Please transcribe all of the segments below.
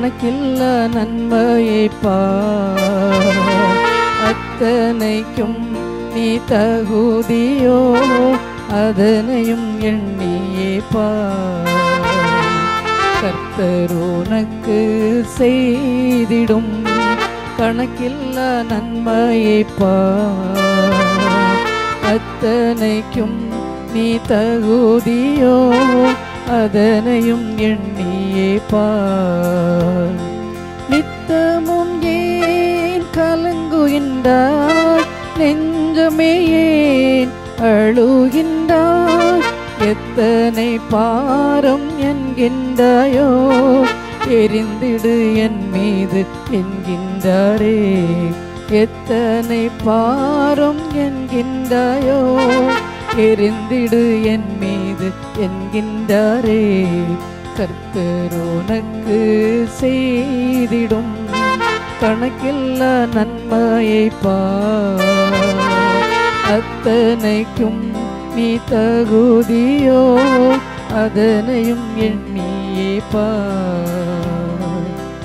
கணக்கில்ல நன்மையை பார் அத்தனைக்கும் நீ தகுதியோ அதனையும் எண்ணியே பார் கர்த்தர் உனக்கு செய்திடும் கணக்கில்ல நன்மையை பார் அத்தனைக்கும் நீ தகுதியோ அதனையும் எண்ணியே பார் நித்தமும் ஏன் கலங்குகின்றாய் நெஞ்சமே ஏன் அழுகின்றாய் எத்தனை பாரம் என்கின்றாயோ எரிந்திடு என் மீது என்கின்றாரே எத்தனை பாரம் என்கின்றாயோ எரிந்திடு என் மீது என்கின்றாரே கர்த்தர் உனக்கு செய்திடும் கணக்கில்ல நன்மையை பார் அத்தனைக்கும் நீ தகுதியோ அதனையும் எண்ணியே பார்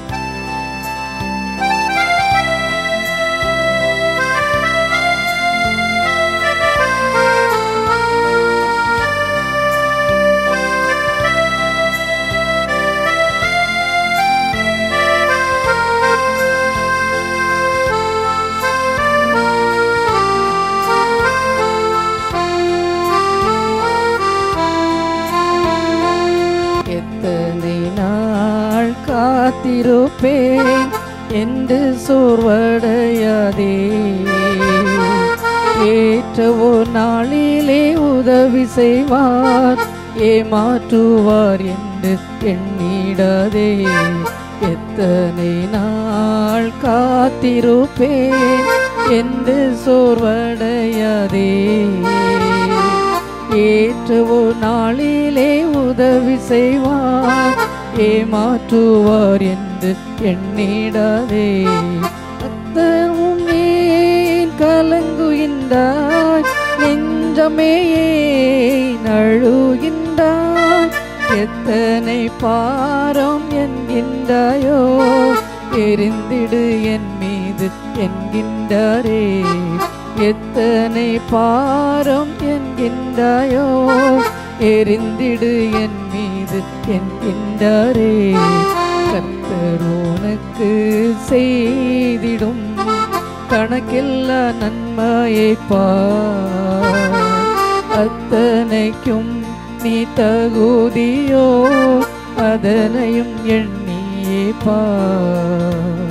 எத்தனை நாள் காத்திருப்பேன் என்று சோர்வடையாதே ஏற்றவோ நாளிலே உதவி செய்வார் ஏமாற்றுவார் என்று எண்ணிடாதே எத்தனை நாள் காத்திருப்பேன் என்று சோர்வடையாதே ஏற்றவோ நாளிலே உதவி செய்வார் ஏமாற்றுவார் என்று எண்ணிடாதே அத்தமும் ஏன் கலங்குகின்றாய் நெஞ்சமே ஏன் அழுகின்றாய் எத்தனை பாரம் என்கின்றாயோ எரிந்திடு என் மீது என்கின்றாரே எத்தனை பாரம் என்கின்றாயோ எரிந்திடு என் மீது என்கின்றாரே கர்த்தர் உனக்கு செய்திடும் கணக்கில்ல நன்மையை பார் அத்தனைக்கும் நீ தகுதியோ அதனையும் எண்ணியே பார்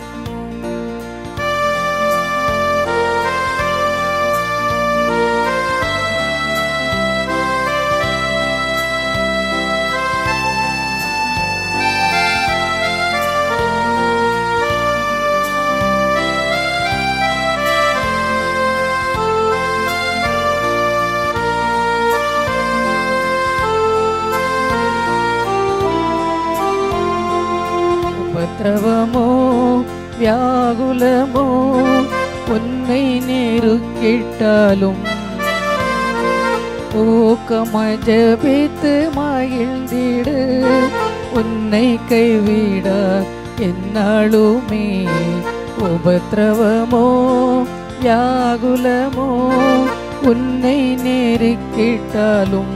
உபத்திரவமோ வியாகுலமோ உன்னை நெருக்கிட்டாலும் ஊக்கமாய் ஜபித்து மகிழ்ந்திடு உன்னை கைவிட என்னாலுமே உபத்திரவமோ வியாகுலமோ உன்னை நெருக்கிட்டாலும்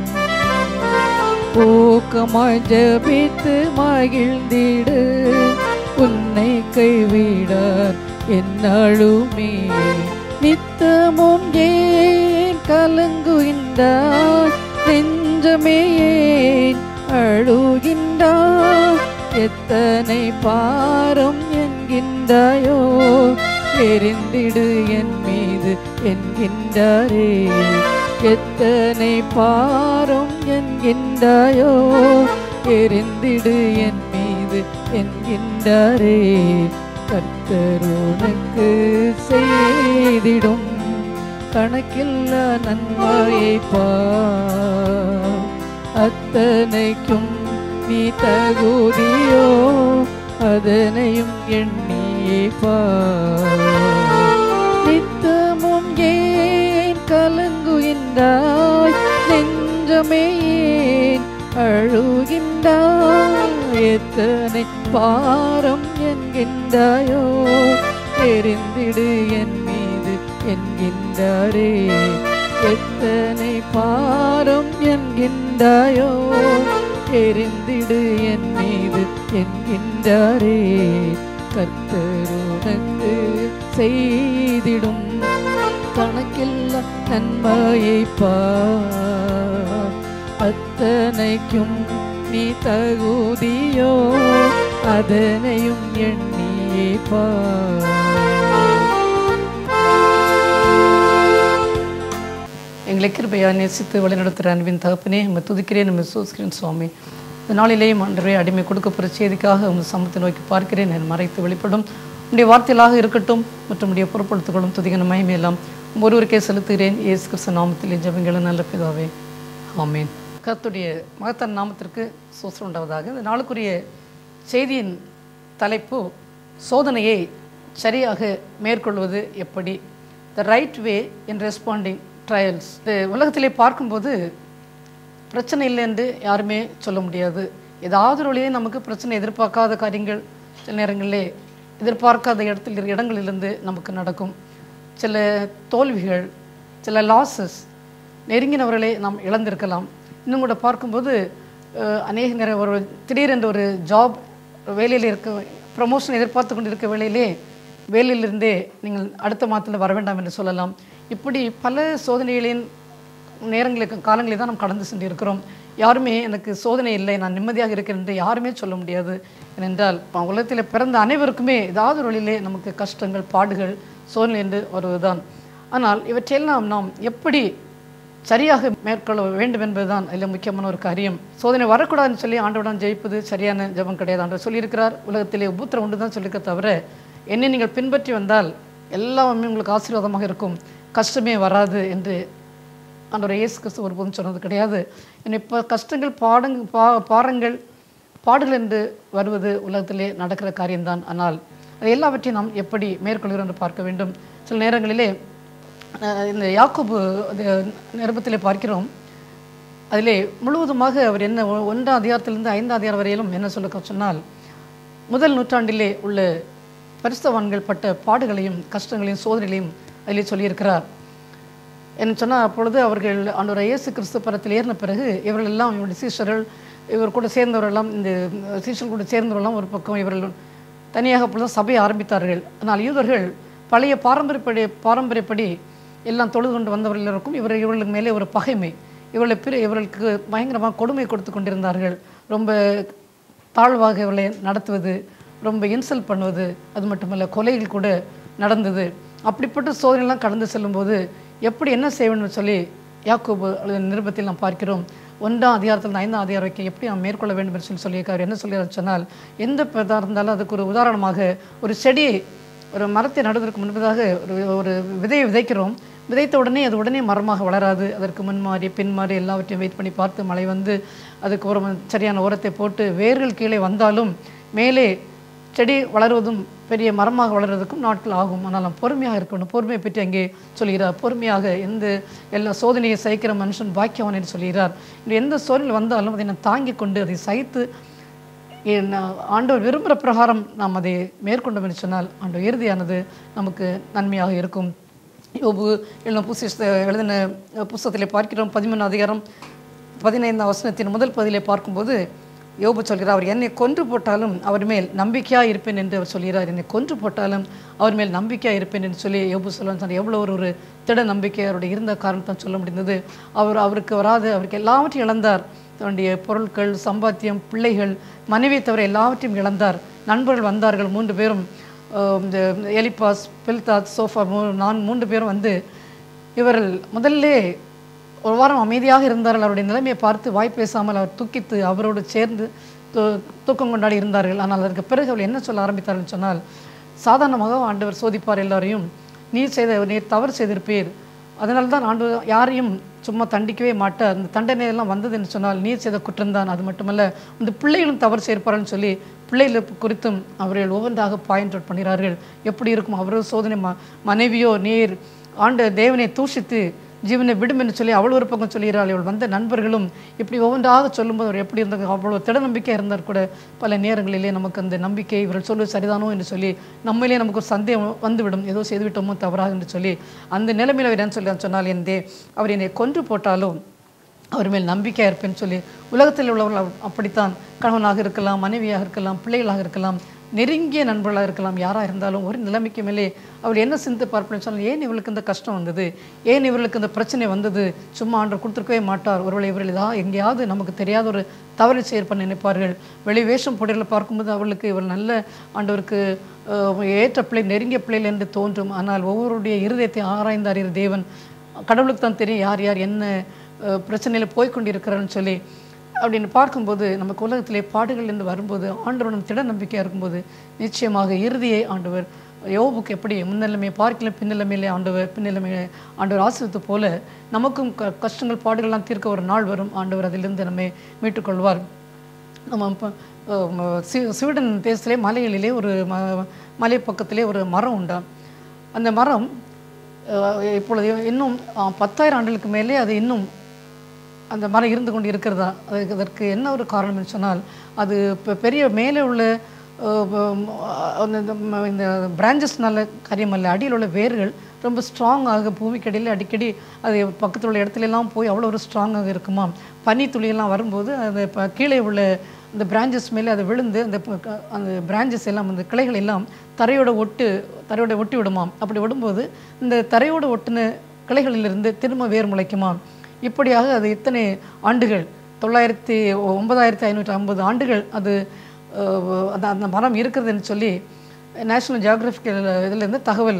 ஊக்கமாய் ஜபித்து மகிழ்ந்திடு உன்னை கைவிடார் என்னாலுமே நித்தமும் ஏன் கலங்குகின்றார் நெஞ்சமே ஏன் அழுகின்றார் எத்தனை பாரம் என்கின்றாயோ எரிந்திடு என் மீது என்கின்றாரே எத்தனை பாரம் என்கின்றாயோ எரிந்திடு என் மீது என்கின்றாரே கர்த்தர் உனக்கு செய்திடும் கணக்கில்ல நன்மையை பார் அத்தனைக்கும் நீ தகுதியோ அதனையும் எண்ணியே பார் நித்தமும் ஏன் கலங்குகின்றாய் நெஞ்சமே ஏன் அழுகின்றாய் எத்தனை பாரம் என்கின்றாயோ எரிந்திடு என் மீது என்கின்றாரே எத்தனை பாரம் என்கின்றாயோ எரிந்திடு என் மீது என்கின்றாரே கர்த்தருனக்கு செய்திடும் கணக்கில்ல நன்மையை பார் அத்தனைக்கும் நீ தகுதியோ அதனையும் எண்ணியே பார் எங்களை கிருபையா நேசித்து வழிநடத்துகிற அன்பின் தகப்பனே நம்ம துதிக்கிறேன் நம்ம சூசிக்கிறேன் சுவாமி இந்த நாளிலேயும் அன்றே அடிமை கொடுக்கப்படுற செய்திக்காக உங்கள் சமத்தை நோக்கி பார்க்கிறேன் என் மறைத்து வெளிப்படும் உடைய வார்த்தைகளாக இருக்கட்டும் மற்றும் உடைய பொறுப்படுத்துகளும் துதிகன மகிமையெல்லாம் ஒருவருக்கே செலுத்துகிறேன் இயேசு கிறிஸ்து நாமத்தில் ஜெபங்களும் நல்ல பிதாவே ஆமேன் கர்த்தருடைய மகத்தன் நாமத்திற்கு சோசனம் உண்டாவதாக இந்த நாளுக்குரிய செய்தியின் தலைப்பு சோதனையை சரியாக மேற்கொள்வது எப்படி the right way in responding trials இந்த உலகத்திலே பார்க்கும்போது பிரச்சனை இல்லை என்று யாருமே சொல்ல முடியாது ஏதாவது ஒரு வழியே நமக்கு பிரச்சனை எதிர்பார்க்காத காரியங்கள் சில நேரங்களிலே எதிர்பார்க்காத இடத்தில் இரு- இடங்களிலிருந்து நமக்கு நடக்கும் சில தோல்விகள் சில லாஸஸ் நெருங்கினவர்களை நாம் இழந்திருக்கலாம் இன்னும் கூட பார்க்கும்போது அஹ், அநேக நேரம் ஒரு திடீரென்று ஒரு ஜாப் வேலையில் இருக்க ப்ரமோஷன் எதிர்பார்த்து கொண்டிருக்க வேலையிலே வேலையிலிருந்தே நீங்கள் அடுத்த மாதத்தில் வர வேண்டாம் என்று சொல்லலாம் இப்படி பல சோதனைகளின் நேரங்களுக்கு காலங்களில் தான் நாம் கடந்து சென்று இருக்கிறோம் யாருமே எனக்கு சோதனை இல்லை நான் நிம்மதியாக இருக்கிறேன் என்று யாருமே சொல்ல முடியாது ஏனென்றால் ப- உலகத்தில் பிறந்த அனைவருக்குமே ஏதாவது ஒரு வழியிலே நமக்கு கஷ்டங்கள் பாடுகள் சோதனை என்று வருவதுதான் ஆனால் இவற்றையெல்லாம் நாம் எப்படி சரியாக மேற்கொள்ள வேண்டும் என்பதுதான் அதில் முக்கியமான ஒரு காரியம் சோதனை வரக்கூடாதுன்னு சொல்லி ஆண்டவுடன் ஜெயிப்பது சரியான ஜெபம் கிடையாது ஆண்டவர் சொல்லியிருக்கிறார் உலகத்திலே உபூத்திரம் உண்டு தான் சொல்லியிருக்க தவிர என்னை நீங்கள் பின்பற்றி வந்தால் எல்லாமே உங்களுக்கு ஆசீர்வாதமாக இருக்கும் கஷ்டமே வராது என்று ஆண்டவர் இயேசு கிறிஸ்து ஒருபோதும் சொன்னது கிடையாது என்னை இப்போ கஷ்டங்கள் பாடங் பா பாரங்கள் பாடுகள் என்று வருவது உலகத்திலே நடக்கிற காரியம்தான் ஆனால் அது எல்லாவற்றையும் நாம் எப்படி மேற்கொள்கிறோம் என்று பார்க்க வேண்டும் சில நேரங்களிலே அஹ், இந்த யாக்கோபு அது நிருபத்திலே பார்க்கிறோம் அதிலே முழுவதுமாக அவர் என்ன ஒ- ஒன்றாம் அதிகாரத்திலிருந்து ஐந்தாம் அதிகாரம் வரையிலும் என்ன சொல்ல சொன்னால் முதல் நூற்றாண்டிலே உள்ள பரிசுத்தவான்கள் பட்ட பாடுகளையும் கஷ்டங்களையும் சோதனைகளையும் அதிலே சொல்லியிருக்கிறார் என்ன சொன்னால் அப்பொழுது அவர்கள் ஆண்டவர் இயேசு கிறிஸ்து பரத்தில் ஏறின பிறகு இவர்கள் எல்லாம் இவருடைய சீஷர்கள் இவர் கூட சேர்ந்தவரெல்லாம் இந்த சீஷர்கள் கூட சேர்ந்தவரெல்லாம் ஒரு பக்கம் இவர்கள் தனியாக அப்பொழுது சபையை ஆரம்பித்தார்கள் ஆனால் யூதர்கள் பழைய பாரம்பரியப்படி பாரம்பரியப்படி எல்லாம் தொழுது கொண்டு வந்தவர்கள் இருக்கும் இவர் இவர்களுக்கு மேலே ஒரு பகைமை இவர்களை பிற இவர்களுக்கு பயங்கரமாக கொடுமை கொடுத்து கொண்டிருந்தார்கள் ரொம்ப தாழ்வாக இவர்களை நடத்துவது ரொம்ப இன்சல்ட் பண்ணுவது அது மட்டுமல்ல கொலைகள் கூட நடந்தது அப்படிப்பட்ட சோதனைலாம் கடந்து செல்லும்போது எப்படி என்ன செய்ய வேண்டும் சொல்லி யாக்கோபு அல்லது நிருபத்தில் நாம் பார்க்கிறோம் ஒன்றாம் அதிகாரத்தில் ஐந்தாம் அதிகாரம் வரைக்கும் எப்படி நாம் மேற்கொள்ள வேண்டும் என்று சொல்லி சொல்லியிருக்காரு என்ன சொல்லியிருக்காரு சொன்னால் எந்த பதா இருந்தாலும் அதுக்கு ஒரு உதாரணமாக ஒரு செடி ஒரு மரத்தை நடுவதற்கு முன்பதாக ஒரு ஒரு விதையை விதைக்கிறோம் விதைத்த உடனே அது உடனே மரமாக வளராது அதற்கு முன்மாறி பின்மாறி எல்லாவற்றையும் வெயிட் பண்ணி பார்த்து மழை வந்து அதுக்கு ஒரு சரியான உரத்தை போட்டு வேர்கள் கீழே வந்தாலும் மேலே செடி வளருவதும் பெரிய மரமாக வளர்றதுக்கும் நாட்கள் ஆகும் ஆனால் நாம் பொறுமையாக இருக்கணும் பொறுமையை பற்றி அங்கே சொல்கிறார் பொறுமையாக எந்த எல்லா சோதனையை சகிக்கிற மனுஷன் பாக்கியவன் என்று சொல்கிறார் இன்று எந்த சோதனை வந்தாலும் அதை நான் தாங்கிக் கொண்டு அதை சகித்து என் ஆண்டவர் விரும்புகிற பிரகாரம் நாம் அதை மேற்கொண்டோம் என்று சொன்னால் ஆண்டவர் இறுதியானது நமக்கு நன்மையாக இருக்கும் யோபு எழுதின புஸ்த எழுதின புஸ்தகத்திலே பார்க்கிறோம் பதிமூணு அதிகாரம் பதினைந்தாம் வசனத்தின் முதல் பகுதியிலே பார்க்கும்போது யோபு சொல்கிறார் அவர் என்னை கொன்று போட்டாலும் அவர் மேல் நம்பிக்கையாக இருப்பேன் என்று அவர் சொல்கிறார் என்னை கொன்று போட்டாலும் அவர் மேல் நம்பிக்கையாக இருப்பேன் என்று சொல்லி யோபு சொல்லுவான் சொன்னார் எவ்வளோ ஒரு ஒரு திட நம்பிக்கை அவருடைய இருந்த காரணத்தான் சொல்ல முடிந்தது அவர் அவருக்கு வராது அவருக்கு எல்லாவற்றையும் இழந்தார் தன்னுடைய பொருட்கள் சம்பாத்தியம் பிள்ளைகள் மனைவியை தவிர எல்லாவற்றையும் இழந்தார் நண்பர்கள் வந்தார்கள் மூன்று பேரும் அஹ், இந்த எலிபாஸ் பில்தாத் சோஃபா மூ நான் மூன்று பேரும் வந்து இவர்கள் முதல்லே ஒரு வாரம் அமைதியாக இருந்தார்கள் அவருடைய நிலைமையை பார்த்து வாய் பேசாமல் அவர் துக்கித்து அவரோடு சேர்ந்து து- தூக்கம் கொண்டாடி இருந்தார்கள் ஆனால் அதற்கு பிறகு அவர் என்ன சொல்ல ஆரம்பித்தார்கள் சொன்னால் சாதாரணமாக ஆண்டவர் சோதிப்பார் எல்லாரையும் நீர் செய்த நீர் தவறு செய்திருப்பீர் அதனால தான் ஆண்டு யாரையும் சும்மா தண்டிக்கவே மாட்டார் அந்த தண்டனை எல்லாம் வந்தது என்று சொன்னால் நீர் செய்த குற்றம்தான் அது மட்டுமல்ல இந்த பிள்ளைகளும் தவறு செய்யிருப்பார்கள்னு சொல்லி பிள்ளைகள் குறித்தும் அவர்கள் ஒவ்வொன்றாக பாயிண்ட் அவுட் பண்ணுகிறார்கள் எப்படி இருக்கும் அவரது சோதனை ம மனைவியோ நீர் ஆண்டு தேவனை தூஷித்து ஜீவனை விடும் என்று சொல்லி அவள் ஒரு பக்கம் சொல்கிறாள் இவள் வந்த நண்பர்களும் இப்படி ஒவ்வொன்றாக சொல்லும்போது அவர் எப்படி இருந்தாங்க அவ்வளோ திட நம்பிக்கை இருந்தார் கூட பல நேரங்களிலே நமக்கு அந்த நம்பிக்கை இவர்கள் சொல்வது சரிதானோ என்று சொல்லி நம்மளே நமக்கு ஒரு சந்தேகம் வந்துவிடும் ஏதோ செய்துவிட்டோமோ தவறாக என்று சொல்லி அந்த நிலைமையில் அவர் என்ன சொல்லி சொன்னால் எந்தே அவர் என்னை கொன்று போட்டாலும் அவர் மேல் நம்பிக்கையாக இருப்பேன்னு சொல்லி உலகத்தில் உள்ளவர்கள் அவ்- அப்படித்தான் கணவனாக இருக்கலாம் மனைவியாக இருக்கலாம் பிள்ளைகளாக இருக்கலாம் நெருங்கிய நண்பர்களாக இருக்கலாம் யாராக இருந்தாலும் ஒரு நிலைமைக்கு மேலே அவள் என்ன சிந்தை பார்ப்பேன்னு சொன்னால் ஏன் இவளுக்கு இந்த கஷ்டம் வந்தது ஏன் இவர்களுக்கு இந்த பிரச்சனை வந்தது சும்மா ஆண்டவர் கொடுத்துருக்கவே மாட்டார் ஒருவேளை இவர்கள் ஏதாவது எங்கேயாவது நமக்கு தெரியாத ஒரு தவறு செய்யப்பட நினைப்பார்கள் வெளி வேஷம் போட்டியில் பார்க்கும்போது அவளுக்கு இவள் நல்ல ஆண்டவருக்கு அஹ், ஏற்ற பிள்ளை நெருங்கிய பிள்ளைகள் என்று தோன்றும் ஆனால் ஒவ்வொருடைய இருதயத்தை ஆராய்ந்து அறிகிற தேவன் கடவுளுக்கு தான் தெரியும் யார் யார் என்ன அஹ், பிரச்சனையில போய் கொண்டிருக்கிறான்னு சொல்லி அப்படின்னு பார்க்கும்போது நமக்கு உலகத்திலே பாடுகள் என்று வரும்போது ஆண்டவரும் திட நம்பிக்கையாக இருக்கும்போது நிச்சயமாக இறுதியை ஆண்டவர் யோபுக்கு எப்படி முன்னிலைமை பார்க்கல பின்னிலைமையிலே ஆண்டவர் பின்னிலைமையிலே ஆண்டவர் ஆசிரியத்து போல நமக்கும் க கஷ்டங்கள் பாடுகள்லாம் தீர்க்க ஒரு நாள் வரும் ஆண்டவர் அதிலிருந்து நம்மை மீட்டுக்கொள்வார் நம்ம இப்போ அஹ், ஸ்வீ- ஸ்வீடன் தேசத்திலே மலைகளிலே ஒரு ம மலை பக்கத்திலே ஒரு மரம் உண்டாம் அந்த மரம் அஹ், இப்பொழுது இன்னும் அஹ், பத்தாயிரம் ஆண்டுகளுக்கு மேலே அது இன்னும் அந்த மரம் இருந்து கொண்டு இருக்கிறதா அதுக்கு அதற்கு என்ன ஒரு காரணம்னு சொன்னால் அது இப்போ பெரிய மேலே உள்ள அஹ், அஹ், அந்த இந்த ம- இந்த பிரான்ச்சஸ்னால காரியமல்ல அடியில் உள்ள வேர்கள் ரொம்ப ஸ்ட்ராங்காக பூமிக்கடியில் அடிக்கடி அது பக்கத்தில் உள்ள இடத்துல எல்லாம் போய் அவ்வளோ ஒரு ஸ்ட்ராங்காக இருக்குமா பனி துளியெல்லாம் வரும்போது அது இப்போ கீழே உள்ள அந்த பிரான்ச்சஸ் மேலே அது விழுந்து அந்த ப- க- அந்த பிரான்ச்சஸ் எல்லாம் அந்த கிளைகள் எல்லாம் தரையோட ஒட்டு தரையோட ஒட்டி விடுமாம் அப்படி விடும்போது இந்த தரையோட ஒட்டின கிளைகளிலிருந்து திரும்ப வேர் முளைக்குமாம் இப்படியாக அது இத்தனை ஆண்டுகள் தொள்ளாயிரத்தி ஒன்பதாயிரத்தி ஐநூற்றி ஐம்பது ஆண்டுகள் அது அஹ், அந்த அந்த மரம் இருக்கிறதுன்னு சொல்லி நேஷ்னல் ஜியாகிரபிக்கல் இதிலேருந்து தகவல்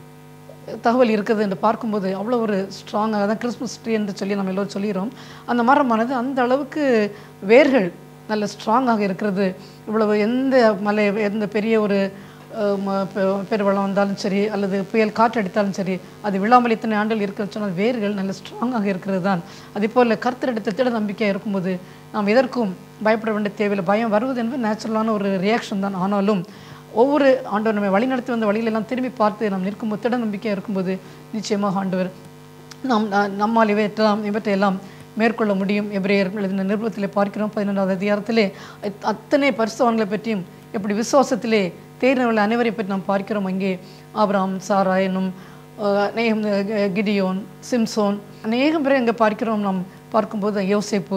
தகவல் இருக்குது என்று பார்க்கும்போது அவ்வளோ ஒரு ஸ்ட்ராங்காக தான் கிறிஸ்மஸ் ட்ரீ என்று சொல்லி நம்ம எல்லோரும் சொல்லிடுறோம் அந்த மரமானது அந்த அளவுக்கு வேர்கள் நல்ல ஸ்ட்ராங்காக இருக்கிறது இவ்வளவு எந்த மலை எந்த பெரிய ஒரு அஹ், ம- பெ- பெருவெள்ளம் வந்தாலும் சரி அல்லது புயல் காற்று அடித்தாலும் சரி அது விழாமல் இத்தனை ஆண்டுகள் இருக்கிறது சொன்னால் வேர்கள் நல்ல ஸ்ட்ராங்காக இருக்கிறது தான் அதே போல் கர்த்தரிடத்தில் திட நம்பிக்கையாக இருக்கும்போது நாம் எதற்கும் பயப்பட வேண்டிய தேவையில்லை பயம் வருவது என்பது நேச்சுரலான ஒரு ரியாக்ஷன் தான் ஆனாலும் ஒவ்வொரு ஆண்டவர் நம்மை வழிநடத்தி வந்த வழியிலெல்லாம் திரும்பி பார்த்து நாம் நிற்கும்போது திட நம்பிக்கையாக இருக்கும்போது நிச்சயமாக ஆண்டவர் நாம் நா- நம்மால் இவற்றெல்லாம் இவற்றையெல்லாம் மேற்கொள்ள முடியும் எபிரேயர் எழுதின நிருபத்திலே பார்க்கிறோம் பதினொன்றாவது அதிகாரத்திலே அத்- அத்தனை பரிசுத்தவான்களை பற்றியும் எப்படி விசுவாசத்திலே தேர்ந்தவர்கள் அனைவரை பற்றி நாம் பார்க்கிறோம் அங்கே ஆபிரகாம் சாரா என்னும் அஹ், அநேகம் அஹ், கிடியோன் சிம்சோன் அநேகம் பேரை அங்கே பார்க்கிறோம் நாம் பார்க்கும்போது யோசேப்பு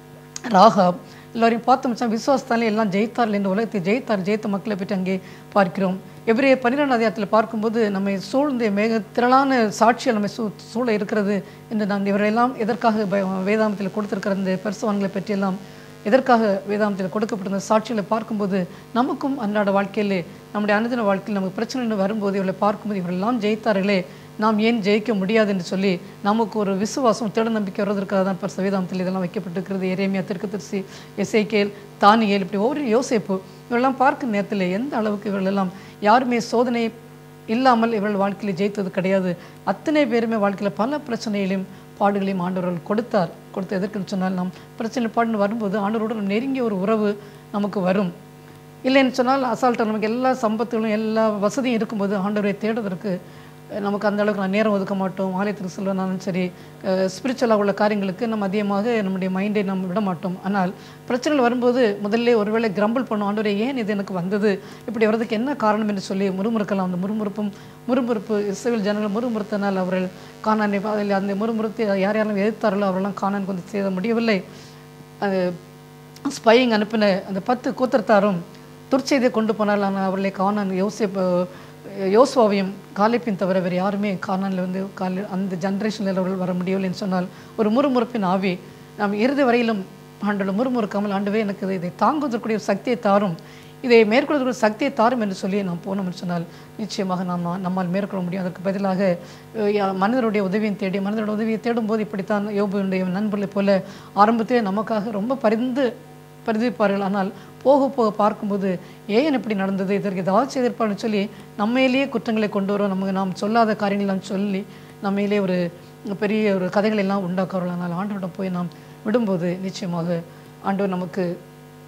ராகாப் எல்லாரையும் பார்த்து மச்சான் விசுவாசத்தாலே எல்லாம் ஜெயித்தார்கள் இந்த உலகத்தை ஜெயித்தார் ஜெயித்த மக்களை பற்றி அங்கே பார்க்கிறோம் எவரே பன்னிரெண்டாம் அதிகாரத்தில் பார்க்கும்போது நம்மை சூழ்ந்த மிக திரளான சாட்சிகள் நம்மை சூ சூழ இருக்கிறது என்று நான் இவரெல்லாம் எதற்காக ப- வேதாந்தத்தில் கொடுத்திருக்கிற இந்த பரிசுவான்களை பற்றியெல்லாம் எதற்காக வேதாந்தத்தில் கொடுக்கப்பட்டிருந்த சாட்சிகளை பார்க்கும்போது நமக்கும் அன்றாட வாழ்க்கையிலே நம்முடைய அனுதின வாழ்க்கையில் நமக்கு பிரச்சனைகள் வரும்போது இவர்களை பார்க்கும்போது இவரெல்லாம் ஜெயித்தார்களே நாம் ஏன் ஜெயிக்க முடியாது என்று சொல்லி நமக்கு ஒரு விசுவாசம் திட நம்பிக்கை வருவதற்காக தான் பரிசு வேதாந்தத்தில் இதெல்லாம் வைக்கப்பட்டிருக்கிறது எரேமியா திருக்கதரிசி எசேக்கேல் தானியேல் இப்படி ஒவ்வொரு யோசேப்பு இவரெல்லாம் பார்க்கும் நேரத்தில் எந்த அளவுக்கு இவர்களெல்லாம் யாருமே சோதனை இல்லாமல் இவர்கள் வாழ்க்கையில் ஜெயித்தது கிடையாது அத்தனை பேருமே வாழ்க்கையில் பல பிரச்சனைகளையும் பாடுகளையும் ஆண்டவர்கள் கொடுத்தார் கொடுத்து எதற்குன்னு சொன்னால் நாம் பிரச்சனை பாடுன்னு வரும்போது ஆண்டவரோடு நெருங்கிய ஒரு உறவு நமக்கு வரும் இல்லைன்னு சொன்னால் அசால்ட்டாக நமக்கு எல்லா சம்பத்துகளும் எல்லா வசதியும் இருக்கும்போது ஆண்டவரை தேடுவதற்கு அஹ், நமக்கு அந்த அளவுக்கு நான் நேரம் ஒதுக்க மாட்டோம் ஆலயத்துக்கு செல்வனாலும் சரி ஸ்பிரிச்சுவலாக உள்ள காரியங்களுக்கு நம்ம அதிகமாக நம்முடைய மைண்டை நம்ம விட மாட்டோம் ஆனால் பிரச்சனைகள் வரும்போது முதல்ல ஒருவேளை கிரம்பிள் பண்ணும் ஆண்டவரே ஏன் இது எனக்கு வந்தது இப்படி வர்றதுக்கு என்ன காரணம் என்று சொல்லி முறுமுறுக்கலாம் அந்த முறுமுறுப்பும் முறுமுறுப்பு இஸ்ரேல் ஜனங்கள் முறுமுறுத்தனால் அவர்கள் காணானை அதில் அந்த முறுமுறுத்து யார் யாரெல்லாம் எதிர்த்தார்களோ அவரெல்லாம் காணான் வந்து செய்ய முடியவில்லை அது ஸ்பையிங் அனுப்பின அந்த பத்து கூத்திரத்தாரும் துர்ச்செய்தியை கொண்டு போனால் ஆனால் அவர்களை காணான் யோசிப் யோசுவாவையும் காலிப்பின் தவிர வேறு யாருமே காணானில் வந்து காலி அந்த ஜென்ரேஷனில் அவர்கள் வர முடியவில்லைன்னு சொன்னால் ஒரு முறுமுறுப்பின் ஆவி நாம் இறுதி வரையிலும் ஆண்டோட முறுமுறுக்காமல் ஆண்டவே எனக்கு இதை- இதை தாங்குவதற்குரிய ஒரு சக்தியை தாரும் இதை மேற்கொள்வதற்கு சக்தியை தாரும் என்று சொல்லி நாம் போனோம் என்று சொன்னால் நிச்சயமாக நாம் நம்மால் மேற்கொள்ள முடியும் அதற்கு பதிலாக அஹ், யா- மனிதருடைய உதவியை தேடி மனிதருடைய உதவியை தேடும்போது இப்படித்தான் யோபுடைய நண்பர்களைப் போல ஆரம்பத்திலே நமக்காக ரொம்ப பரிந்து பரிதிப்பார்கள் ஆனால் போக போக பார்க்கும்போது ஏன் இப்படி நடந்தது இதற்கு ஏதாவது செய்திருப்பான்னு சொல்லி நம்மையிலேயே குற்றங்களை கொண்டு வரோம் நமக்கு நாம் சொல்லாத காரியங்கள் எல்லாம் சொல்லி நம்மையிலே ஒரு பெரிய ஒரு கதைகளை எல்லாம் உண்டாக்குறோம் ஆனால் ஆண்டவரிடம் போய் நாம் விடும்போது நிச்சயமாக ஆண்டவர் நமக்கு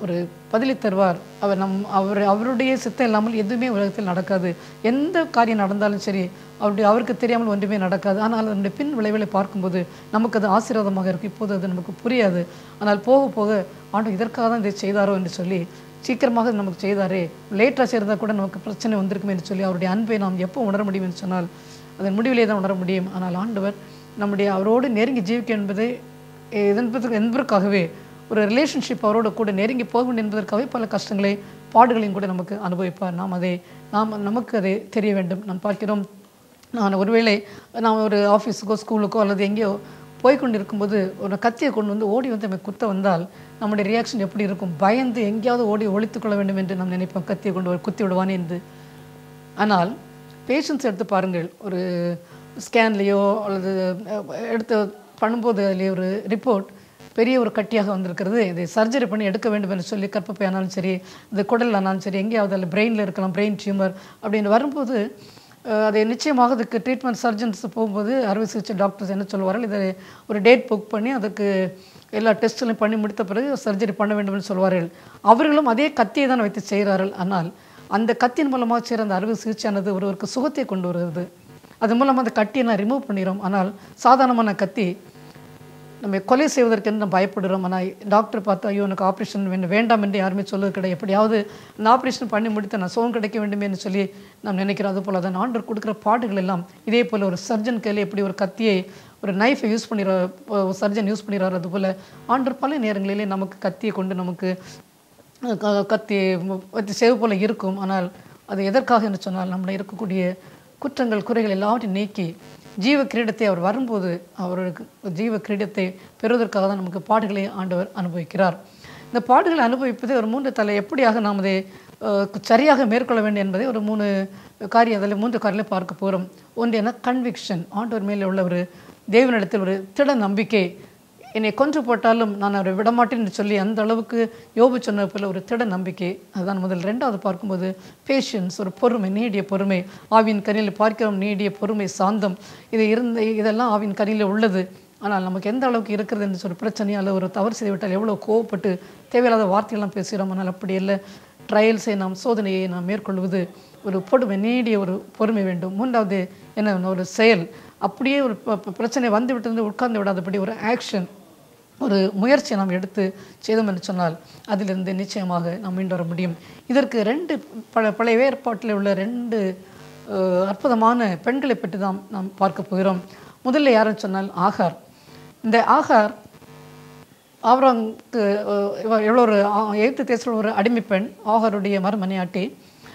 ஒரு பதிலை தருவார் அவர் நம் அவர் அவருடைய சித்தம் இல்லாமல் எதுவுமே உலகத்தில் நடக்காது எந்த காரியம் நடந்தாலும் சரி அவருடைய அவருக்கு தெரியாமல் ஒன்றுமே நடக்காது ஆனால் அதனுடைய பின் விளைவுகளை பார்க்கும்போது நமக்கு அது ஆசீர்வாதமாக இருக்கும் இப்போது அது நமக்கு புரியாது ஆனால் போக போக ஆண்டு இதற்காக தான் இதை செய்தாரோ என்று சொல்லி சீக்கிரமாக இது நமக்கு செய்தாரே லேட்டாக செய்தால் கூட நமக்கு பிரச்சனை வந்திருக்கும் என்று சொல்லி அவருடைய அன்பை நாம் எப்போ உணர முடியும் என்று சொன்னால் அதன் முடிவிலே தான் உணர முடியும் ஆனால் ஆண்டவர் நம்முடைய அவரோடு நெருங்கி ஜீவிக்க என்பதை என்பதற்கு என்பதற்காகவே ஒரு ரிலேஷன்ஷிப் அவரோடு கூட நெருங்கி போக வேண்டும் என்பதற்காகவே பல கஷ்டங்களை பாடுகளையும் கூட நமக்கு அனுபவிப்பார் நாம் அதை நாம் நமக்கு அதை தெரிய வேண்டும் நாம் பார்க்கிறோம் நான் ஒருவேளை நான் ஒரு ஆஃபீஸுக்கோ ஸ்கூலுக்கோ அல்லது எங்கேயோ போய் கொண்டு இருக்கும்போது ஒரு கத்தியை கொண்டு வந்து ஓடி வந்து நம்ம குத்த வந்தால் நம்முடைய ரியாக்ஷன் எப்படி இருக்கும் பயந்து எங்கேயாவது ஓடி ஒழித்துக் கொள்ள வேண்டும் என்று நாம் நினைப்போம் கத்தியை கொண்டு வர குத்தி விடுவானே என்று ஆனால் பேஷன்ஸ் எடுத்து பாருங்கள் ஒரு ஸ்கேன்லேயோ அல்லது அஹ், எடுத்து பண்ணும்போது அதிலே ஒரு ரிப்போர்ட் பெரிய ஒரு கட்டியாக வந்திருக்கிறது இதை சர்ஜரி பண்ணி எடுக்க வேண்டும் என்று சொல்லி கற்பப்பை ஆனாலும் சரி இந்த குடல் ஆனாலும் சரி எங்கேயாவது அதில் பிரெயினில் இருக்கலாம் பிரெயின் டியூமர் அப்படின்னு வரும்போது அஹ், அதை நிச்சயமாக அதுக்கு ட்ரீட்மெண்ட் சர்ஜன்ஸ் போகும்போது அறுவை சிகிச்சை டாக்டர்ஸ் என்ன சொல்லுவார்கள் இதை ஒரு டேட் புக் பண்ணி அதுக்கு எல்லா டெஸ்ட்களையும் பண்ணி முடித்த பிறகு சர்ஜரி பண்ண வேண்டும் என்று சொல்வார்கள் அவர்களும் அதே கத்தியை தான் வைத்து செய்கிறார்கள் ஆனால் அந்த கத்தியின் மூலமாக செய்கிற அந்த அறுவை சிகிச்சையானது ஒருவருக்கு சுகத்தை கொண்டு வருகிறது அது மூலமாக அந்த கட்டியை நான் ரிமூவ் பண்ணிடுறோம் ஆனால் சாதாரணமான கத்தி நம்ம கொலை செய்வதற்கு என்று நம்ம பயப்படுறோம் ஆனால் டாக்டர் பார்த்து ஐயோ எனக்கு ஆப்ரேஷன் வேண்டும் வேண்டாம் என்று யாருமே சொல்வது கிடையாது எப்படியாவது இந்த ஆப்ரேஷன் பண்ணி முடித்து நான் சுகம் கிடைக்க வேண்டும் என்று சொல்லி நாம் நினைக்கிறோம் அதுபோல் தான் ஆண்டவர் கொடுக்குற பாடுகள் எல்லாம் இதே போல் ஒரு சர்ஜன் கையில் எப்படி ஒரு கத்தியை ஒரு நைஃபை யூஸ் பண்ணிடுற சர்ஜன் யூஸ் பண்ணிடுறாரு அதுபோல் ஆண்டவர் பல நேரங்களிலே நமக்கு கத்தியை கொண்டு நமக்கு க- கத்தி வச்சு சேவு போல இருக்கும் ஆனால் அது எதற்காக என்று சொன்னால் நம்மள இருக்கக்கூடிய குற்றங்கள் குறைகள் எல்லாவற்றையும் நீக்கி ஜீவ கிரீடத்தை அவர் வரும்போது அவருக்கு ஜீவ கிரீடத்தை பெறுவதற்காக தான் நமக்கு பாடுகளை ஆண்டவர் அனுபவிக்கிறார் இந்த பாடுகளை அனுபவிப்பது ஒரு மூன்று தலை எப்படியாக நாம் அதை அஹ், சரியாக மேற்கொள்ள வேண்டும் என்பதை ஒரு மூணு காரியம் அதில் மூன்று காரியங்களை பார்க்க போகிறோம் ஒன்று என்ன கன்விக்ஷன் ஆண்டவர் மேலே உள்ள ஒரு தேவனிடத்தில் ஒரு திட நம்பிக்கை என்னை கொன்று போட்டாலும் நான் அவரை விடமாட்டேன் என்று சொல்லி அந்த அளவுக்கு யோபு சொன்ன போல ஒரு திட நம்பிக்கை அதுதான் முதல் ரெண்டாவது பார்க்கும்போது பேஷன்ஸ் ஒரு பொறுமை நீடிய பொறுமை ஆவின் கனியில் பார்க்கிறோம் நீடிய பொறுமை சாந்தம் இது இருந்த இதெல்லாம் ஆவின் கனியில் உள்ளது ஆனால் நமக்கு எந்த அளவுக்கு இருக்கிறது என்று சொல்லி பிரச்சனையால் ஒரு தவறு செய்து விட்டால் எவ்வளோ கோவப்பட்டு தேவையில்லாத வார்த்தைகள்லாம் பேசுகிறோம் ஆனால் அப்படி இல்லை ட்ரையல்ஸை நாம் சோதனையை நாம் மேற்கொள்வது ஒரு பொறுமை நீடிய ஒரு பொறுமை வேண்டும் மூன்றாவது என்ன ஒரு செயல் அப்படியே ஒரு ப- ப- பிரச்சனை வந்து விட்டு உட்கார்ந்து விடாதபடி ஒரு ஆக்ஷன் ஒரு முயற்சியை நாம் எடுத்து செய்தோம் என்று சொன்னால் அதிலிருந்து நிச்சயமாக நாம் மீண்டு வர முடியும் இதற்கு ரெண்டு பல பழைய ஏற்பாட்டில் உள்ள ரெண்டு அஹ், அற்புதமான பெண்களை பற்றி தான் நாம் பார்க்க போகிறோம் முதல்ல யாருன்னு சொன்னால் ஆகார் இந்த ஆகார் ஆவராங்க்கு எவ்வளோ ஒரு ஆ- எகிப்து தேசத்தில் ஒரு அடிமை பெண் ஆகாருடைய மறுமனையாட்டி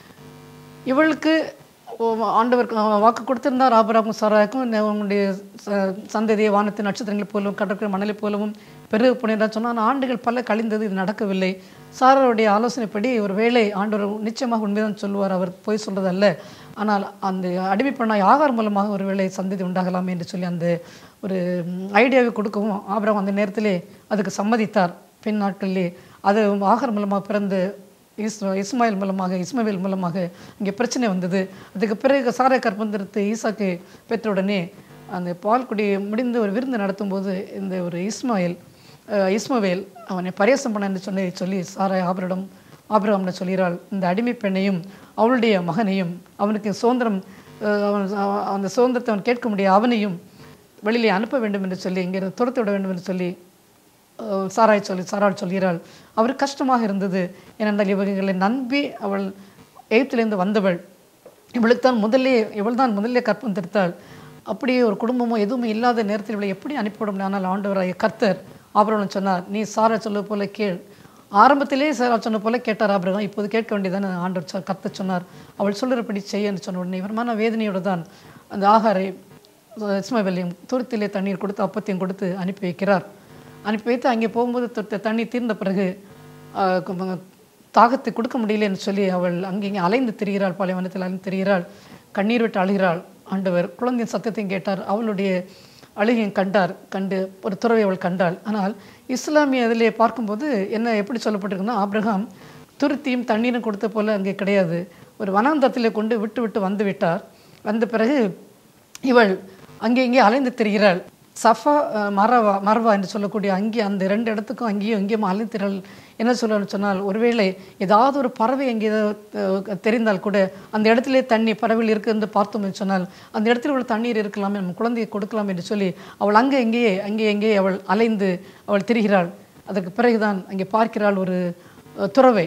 இவளுக்கு ஓ- ஆண்டவர் அஹ், வாக்கு கொடுத்திருந்தார் ஆபராக்கும் சாராக்கும் இந்த உங்களுடைய ச- சந்ததியை வானத்தின் நட்சத்திரங்களை போலவும் கடற்கரை மணலை போலவும் பெருக புனிதான் சொன்னால் ஆனால் ஆண்டுகள் பல கழிந்தது இது நடக்கவில்லை சாராருடைய ஆலோசனைப்படி ஒரு வேளை ஆண்டவர் நிச்சயமாக உண்மைதான் சொல்லுவார் அவர் போய் சொல்றதல்ல ஆனால் அந்த அடிமை பெண்ணாய் ஆகார் மூலமாக ஒரு வேளை சந்ததி உண்டாகலாமே என்று சொல்லி அந்த ஒரு ம், ஐடியாவை கொடுக்கவும் ஆபிரகாம் அந்த நேரத்திலே அதுக்கு சம்மதித்தார் பின் நாட்களிலே அது ஆகார் மூலமாக பிறந்த இஸ் இஸ்மாயில் மூலமாக இஸ்மவேல் மூலமாக இங்கே பிரச்சனை வந்தது அதுக்கு பிறகு சாரை கற்பந்திரத்து ஈசாக்கு பெற்ற உடனே அந்த பால்குடி முடிந்து ஒரு விருந்து நடத்தும்போது இந்த ஒரு இஸ்மாயில் அஹ், இஸ்மவேல் அவனை பரியாசம் பண்ண என்று சொல்லி சொல்லி சாரை ஆபரிடம் ஆபிரகாம்னு சொல்கிறாள் இந்த அடிமை பெண்ணையும் அவளுடைய மகனையும் அவனுக்கு சுதந்திரம் அஹ், அவன் அவன் அந்த சுதந்திரத்தை அவன் கேட்க முடிய அவனையும் வெளியிலே அனுப்ப வேண்டும் என்று சொல்லி இங்கே துரத்து விட வேண்டும் என்று சொல்லி அஹ், சாராய் சொல்லி சாராள் சொல்கிறாள் அவருக்கு கஷ்டமாக இருந்தது ஏனென்றால் இவர்களை நம்பி அவள் எய்த்திலிருந்து வந்தவள் இவளுக்கு தான் முதல்லே இவள் தான் முதல்லே கற்பம் திருத்தாள் அப்படியே ஒரு குடும்பமோ எதுவுமே இல்லாத நேரத்தில் இவளை எப்படி அனுப்பிவிட முடியும் ஆனால் ஆண்டவராய கர்த்தர் ஆபரணம் சொன்னார் நீ சாரா சொல்ல போல கேள் ஆரம்பத்திலே சாரா சொன்ன போல கேட்டார் ஆபரகம் இப்போது கேட்க வேண்டியதானே ஆண்டவர் சொ- கர்த்தர் சொன்னார் அவள் சொல்லுறபடி செய்யன்னு சொன்ன உடனே இவர் மன வேதனையோடு தான் அந்த ஆகாரை இஸ்மவேலையும் துருத்திலே தண்ணீர் கொடுத்து அப்பத்தையும் கொடுத்து அனுப்பி வைக்கிறார் அனுப்பி வைத்து அங்கே போகும்போது துருத்த தண்ணி தீர்ந்த பிறகு ஆஹ், கு- தாகத்தை கொடுக்க முடியலன்னு சொல்லி அவள் அங்கங்கே அலைந்து திரிகிறாள் பாலைவனத்தில் அலைந்து திரிகிறாள் கண்ணீர் விட்டு அழுகிறாள் ஆண்டவர் குழந்தையின் சத்தத்தையும் கேட்டார் அவளுடைய அழுகையும் கண்டார் கண்டு ஒரு துறவை அவள் கண்டாள் ஆனால் இஸ்லாமிய இதிலே பார்க்கும்போது என்ன எப்படி சொல்லப்பட்டிருக்குன்னா ஆபிரகாம் துருத்தியும் தண்ணீரும் கொடுத்த போல அங்கே கிடையாது ஒரு வனாந்தரத்திலே கொண்டு விட்டு விட்டு வந்து விட்டார் வந்த பிறகு இவள் அங்கே இங்கே அலைந்து திரிகிறாள் சஃபா அஹ், மரவா மரவா என்று சொல்லக்கூடிய அங்கே அந்த ரெண்டு இடத்துக்கும் அங்கேயும் இங்கேயும் அலைத்திரள் என்ன சொல்லணும்னு சொன்னால் ஒருவேளை ஏதாவது ஒரு பறவை எங்கே தெரிந்தால் கூட அந்த இடத்திலே தண்ணி பறவைகள் இருக்குன்னு பார்த்தோம் என்று சொன்னால் அந்த இடத்துல உள்ள தண்ணீர் இருக்கலாமே நம்ம குழந்தையை கொடுக்கலாம் என்று சொல்லி அவள் அங்கே எங்கேயே அங்கே எங்கேயே அவள் அலைந்து அவள் திரிகிறாள் அதற்கு பிறகுதான் அங்கே பார்க்கிறாள் ஒரு அஹ், துறவை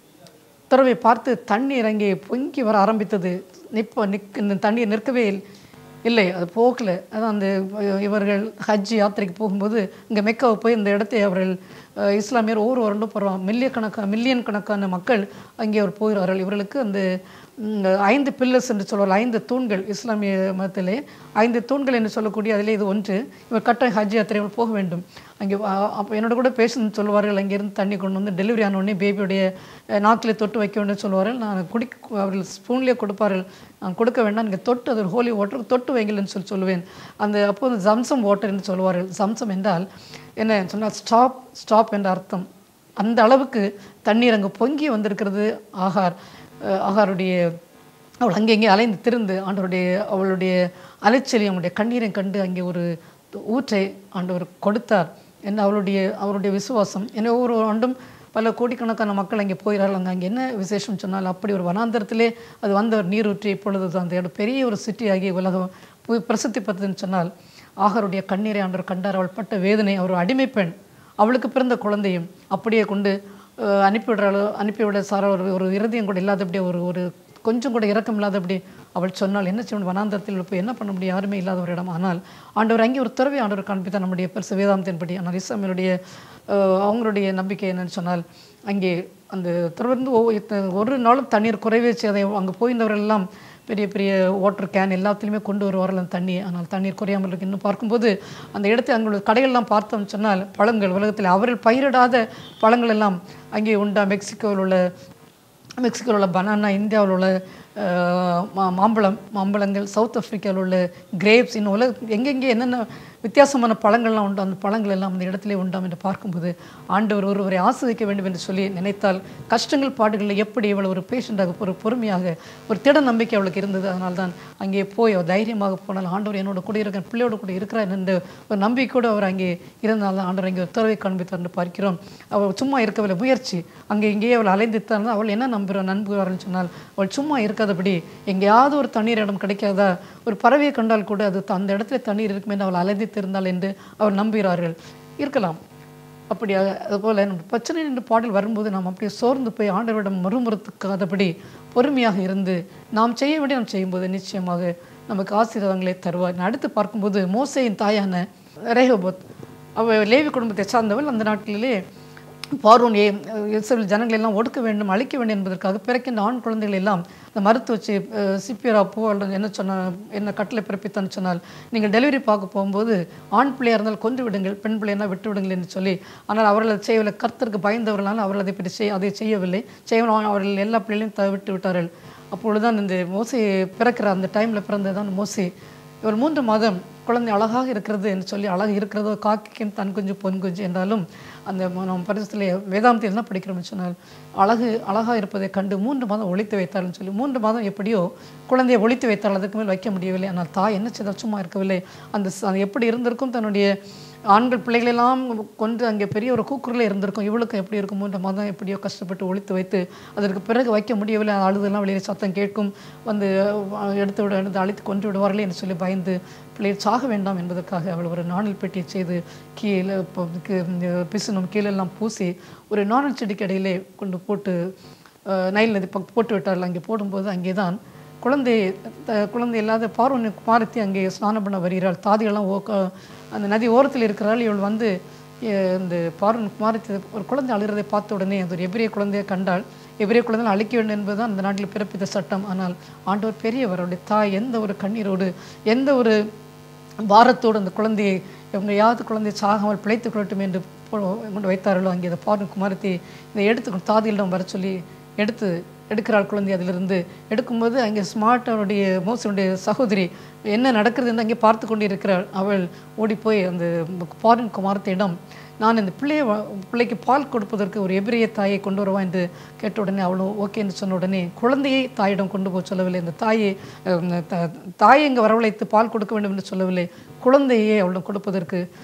துறவை பார்த்து தண்ணீர் அங்கே பொங்கி வர ஆரம்பித்தது நிப்ப நிக் இந்த தண்ணீர் நிற்கவே இல்- இல்லை அது போகல அதான் அந்த இவர்கள் ஹஜ் யாத்திரைக்கு போகும்போது இங்கே மெக்காவை போய் இந்த இடத்தை அவர்கள் அஹ், இஸ்லாமியர் ஒவ்வொரு வருடம் போகிறாங்க மில்லியன் கணக்கான மில்லியன் கணக்கான மக்கள் அங்கே அவர் போகிறார்கள் இவர்களுக்கு அந்த ம், ஐந்து பில்லர்ஸ் என்று சொல்வார்கள் ஐந்து தூண்கள் இஸ்லாமிய மதத்திலே ஐந்து தூண்கள் என்று சொல்லக்கூடிய அதிலே இது ஒன்று இவர் கட்டாயம் ஹஜ் யாத்திரை இவர் போக வேண்டும் அங்கே அப்போ என்னோட கூட பேசணும்னு சொல்லுவார்கள் அங்கேருந்து தண்ணி கொண்டு வந்து டெலிவரி ஆன உடனே பேபியுடைய அஹ், நாக்கிலே தொட்டு வைக்க வேண்டும் சொல்லுவார்கள் நான் குடிக்க அவர்கள் ஸ்பூன்லேயே கொடுப்பார்கள் நான் கொடுக்க வேண்டாம் நீங்கள் தொட்டு அது ஹோலி வாட்டர் தொட்டு வைங்கள்னு சொல்லி சொல்லுவேன் அந்த அப்போது ஜம்சம் வாட்டர் என்று சொல்லுவார்கள் ஜம்சம் என்றால் என்ன சொன்னால் ஸ்டாப் ஸ்டாப் என்ற அர்த்தம் அந்த அளவுக்கு தண்ணீர் அங்கே பொங்கி வந்திருக்கிறது ஆகார் அஹ், ஆகாருடைய அவள் அங்கே இங்கே அலைந்து திருந்து ஆண்டவருடைய அவளுடைய அலைச்சலையும் அவளுடைய கண்ணீரையும் கண்டு அங்கே ஒரு ஊற்றை ஆண்டவர் கொடுத்தார் என்ன அவளுடைய அவருடைய விசுவாசம் என்ன ஒவ்வொரு ஆண்டும் பல கோடிக்கணக்கான மக்கள் அங்கே போகிறார்கள் அங்கே அங்கே என்ன விசேஷம் சொன்னால் அப்படி ஒரு வனாந்தரத்திலே அது வந்த ஒரு நீரூற்றி இப்பொழுது அந்த இடம் பெரிய ஒரு சிட்டி ஆகி உலகம் போய் பிரசித்தி பெற்றதுன்னு சொன்னால் ஆகருடைய கண்ணீரை ஆண்டவர் கண்டார் அவள் பட்ட வேதனை அவர் அடிமை பெண் அவளுக்கு பிறந்த குழந்தையும் அப்படியே கொண்டு அஹ், அனுப்பிவிடுறாளோ அனுப்பிவிட சார ஒரு ஒரு இருதயம் கூட இல்லாதபடி ஒரு ஒரு கொஞ்சம் கூட இரக்கம் இல்லாதபடி அவள் சொன்னால் என்ன செய்யணும் வனாந்தரத்தில் போய் என்ன பண்ண முடியும் யாருமே இல்லாத ஒரு இடம் ஆனால் ஆண்டவர் அங்கே ஒரு துறவி ஆண்டவர் காண்பித்தார் நம்முடைய பெருசு வேதாந்தத்தின்படி ஆனால் இஸ்லாமியருடைய அஹ், அவங்களுடைய நம்பிக்கை என்னன்னு சொன்னால் அங்கே அந்த தொடர்ந்து ஒவ்வொரு இத்த- ஒரு நாளும் தண்ணீர் குறைவே செய்யாத அங்கே போயிருந்தவர்கள் எல்லாம் பெரிய பெரிய வாட்டர் கேன் எல்லாத்துலேயுமே கொண்டு வருவார்கள் அந்த தண்ணி ஆனால் தண்ணீர் குறையாமல் இருக்கு இன்னும் பார்க்கும்போது அந்த இடத்தை அங்களுடைய கடைகள்லாம் பார்த்தோம்னு சொன்னால் பழங்கள் உலகத்தில் அவர்கள் பயிரிடாத பழங்கள் எல்லாம் அங்கே உண்டா மெக்சிகோவில் உள்ள மெக்சிகோவில் உள்ள பனானா இந்தியாவில் உள்ள அஹ், மா- மாம்பழம் மாம்பழங்கள் சவுத் ஆப்பிரிக்காவில் உள்ள கிரேப்ஸ் இன்னும் உலக எங்கெங்கே என்னென்ன வித்தியாசமான பழங்கள்லாம் உண்டு அந்த பழங்கள் எல்லாம் அந்த இடத்திலே உண்டாம் என்று பார்க்கும்போது ஆண்டவர் ஒருவரை ஆஸ்வதிக்க வேண்டும் என்று சொல்லி நினைத்தால் கஷ்டங்கள் பாடுகளில் எப்படி இவள் ஒரு பேஷண்டாக ஒரு பொறுமையாக ஒரு திட நம்பிக்கை அவளுக்கு இருந்தது அதனால தான் அங்கே போய் அவள் தைரியமாக போனால் ஆண்டவர் என்னோட கூட இருக்கிற பிள்ளையோட கூட இருக்கிறார் என்ற ஒரு நம்பிக்கையோடு அவர் அங்கே இருந்ததால் தான் ஆண்டவர் அங்கே ஒரு துறவை காண்பித்தார் என்று பார்க்கிறோம் அவள் சும்மா இருக்கவில்லை முயற்சி அங்கே இங்கேயே அவள் அலைந்துத்தான் அவள் என்ன நம்புகிறார் நம்புகிறார்னு சொன்னால் அவள் சும்மா இருக்காதபடி எங்கேயாவது ஒரு தண்ணீர் இடம் கிடைக்காதா ஒரு பறவையை கண்டால் கூட அது த- அந்த இடத்துல தண்ணீர் இருக்குமே என்று அவள் அலைந்திருந்தாள் என்று அவர் நம்புகிறார்கள் இருக்கலாம் அப்படி அ- அதுபோல நம்ம பிரச்சனை என்று பாடல் வரும்போது நாம் அப்படியே சோர்ந்து போய் ஆண்டவரிடம் மறுமுறத்துக்காதபடி பொறுமையாக இருந்து நாம் செய்ய வேண்டிய நாம் செய்யும்போது நிச்சயமாக நமக்கு ஆசீர்வாதங்களை தருவார் நான் அடுத்து பார்க்கும்போது மோசையின் தாயான ரேகோபத் அவ லேவி குடும்பத்தை சார்ந்தவள் அந்த நாட்டிலே பார்வோன் ஏ இஸ்ரவேல் ஜனங்களை எல்லாம் ஒடுக்க வேண்டும் அழிக்க வேண்டும் என்பதற்காக பிறக்கின்ற ஆண் குழந்தைகள் எல்லாம் இந்த மருத்துவ வச்சு சிப்பியரா போ அல்லது என்ன சொன்ன என்ன கட்டளை பிறப்பித்தான்னு சொன்னால் நீங்கள் டெலிவரி பார்க்க போகும்போது ஆண் பிள்ளையாக இருந்தால் கொன்று விடுங்கள் பெண் பிள்ளைனா விட்டு விடுங்கள் என்று சொல்லி ஆனால் அவர்கள் அதை செய்யவில்லை கர்த்தருக்கு பயந்தவர்களால் அவர்கள் அதை பற்றி செய் அதை செய்யவில்லை செய்யணும் அவர்கள் எல்லா பிள்ளைகளையும் த விட்டு விட்டார்கள் அப்பொழுதுதான் இந்த மோசை பிறக்கிற அந்த டைமில் பிறந்ததான் மோசை இவர் மூன்று மாதம் குழந்தை அழகாக இருக்கிறது என்று சொல்லி அழகு இருக்கிறதோ காக்கிக்கும் தன் குஞ்சு பொன் குஞ்சு என்றாலும் அந்த ம- நம்ம பரிசத்தில் வேதாந்தியில் தான் படிக்கிறோம்னு சொன்னால் அழகு அழகாக இருப்பதை கண்டு மூன்று மாதம் ஒழித்து வைத்தார்னு சொல்லி மூன்று மாதம் எப்படியோ குழந்தையை ஒழித்து வைத்தால் அதுக்கு மேல் வைக்க முடியவில்லை ஆனால் தாய் என்ன செய்தால் சும்மா இருக்கவில்லை அந்த ச- அது எப்படி இருந்திருக்கும் தன்னுடைய ஆண்கள் பிள்ளைகளெல்லாம் கொண்டு அங்கே பெரிய ஒரு கூக்குரலே இருந்திருக்கும் இவளுக்கும் எப்படி இருக்கும் மூன்று மாதம் எப்படியோ கஷ்டப்பட்டு ஒழித்து வைத்து அதற்கு பிறகு வைக்க முடியவில்லை அழுதெல்லாம் வெளியே சத்தம் கேட்கும் வந்து அஹ், எடுத்து விட எடுத்து அழித்து கொண்டு விடுவார்களே என்று சொல்லி பயந்து பிள்ளைகள் சாக வேண்டாம் என்பதற்காக அவள் ஒரு நாணல் பெட்டியை செய்து கீழே இப்போ கீ- இந்த பிசுனும் கீழெல்லாம் பூசி ஒரு நாணல் செடிக்கு இடையிலே கொண்டு போட்டு அஹ், நைல் நதி பக்கம் போட்டு விட்டார்கள் அங்கே போடும்போது அங்கே தான் குழந்தை த- குழந்தை இல்லாத பார்வனை குமாரத்தி அங்கே ஸ்நானம் பண்ண வருகிறாள் தாதிகள்லாம் ஓக்க அந்த நதி ஓரத்தில் இருக்கிறாள் இவள் வந்து எ- இந்த பார்வன் குமாரத்தி ஒரு குழந்தை அழுகிறதை பார்த்த உடனே அது ஒரு எபிரிய குழந்தையை கண்டால் எபிரிய குழந்தை அழிக்க வேண்டும் என்பதுதான் அந்த நாட்டில் பிறப்பித்த சட்டம் ஆனால் ஆண்டவர் பெரியவர் அவருடைய தாய் எந்த ஒரு கண்ணீரோடு எந்த ஒரு பாரத்தோடு அந்த குழந்தையை இவங்க யாவது குழந்தை சாகாமல் பிழைத்துக் கொள்ளட்டும் என்று போ- கொண்டு வைத்தார்களோ அங்கே அந்த பார்வன் குமாரத்தை இதை எடுத்து தாதிகளிடம் வர சொல்லி எடுத்து எடுக்கிறாள் குழந்தை அதிலிருந்து எடுக்கும்போது அங்கே ஸ்மார்ட் அவருடைய மோசனுடைய சகோதரி என்ன நடக்கிறது என்று அங்கே பார்த்து கொண்டு இருக்கிறாள் அவள் ஓடி போய் அந்த பாரின் குமாரத்திடம் நான் இந்த பிள்ளையை வ- பிள்ளைக்கு பால் கொடுப்பதற்கு ஒரு எபிரிய தாயை கொண்டு வருவா என்று கேட்ட உடனே அவளும் ஓகே என்று சொன்ன உடனே குழந்தையை தாயிடம் கொண்டு போக சொல்லவில்லை இந்த தாயை அஹ், த- தாயை இங்கே வரவழைத்து பால் கொடுக்க வேண்டும் என்று சொல்லவில்லை குழந்தையை அவளிடம் கொடுப்பதற்கு